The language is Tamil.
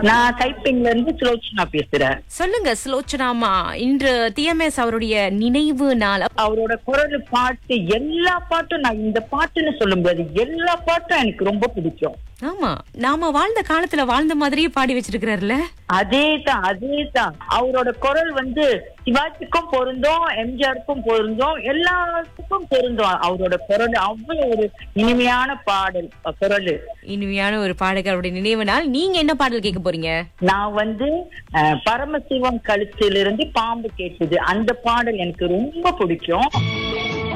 நான் டைப்பிங்ல இருந்து சுலோச்சனா பேசுறேன் சொல்லுங்க சுலோச்சனாமா இன்று டிஎம்எஸ் அவருடைய நினைவு நாள் அவரோட குரல் பாட்டு எல்லா பாட்டும் நான் இந்த பாட்டுன்னு சொல்ல முடியாது எல்லா பாட்டும் எனக்கு ரொம்ப பிடிக்கும் ஆமா நாம வாழ்ந்த காலத்துல வாழ்ந்த மாதிரியே பாடி வச்சிருக்கிறாருல அதேதான் அதேதான் அவரோட குரல் வந்து சிவாஜிக்கும் பொருந்தும் எம்ஜிஆருக்கும் பொருந்தும் எல்லாத்துக்கும் பொருந்தும் அவரோட குரல் அவ்வளவு ஒரு இனிமையான பாடல் அஹ், குரல் இனிமையான ஒரு பாடகருடைய நினைவு நாள் நீங்க என்ன பாடல் கேட்க போறீங்க நான் வந்து அஹ், பரமசிவம் கழுத்திலிருந்து பாம்பு கேட்டது அந்த பாடல் எனக்கு ரொம்ப பிடிக்கும்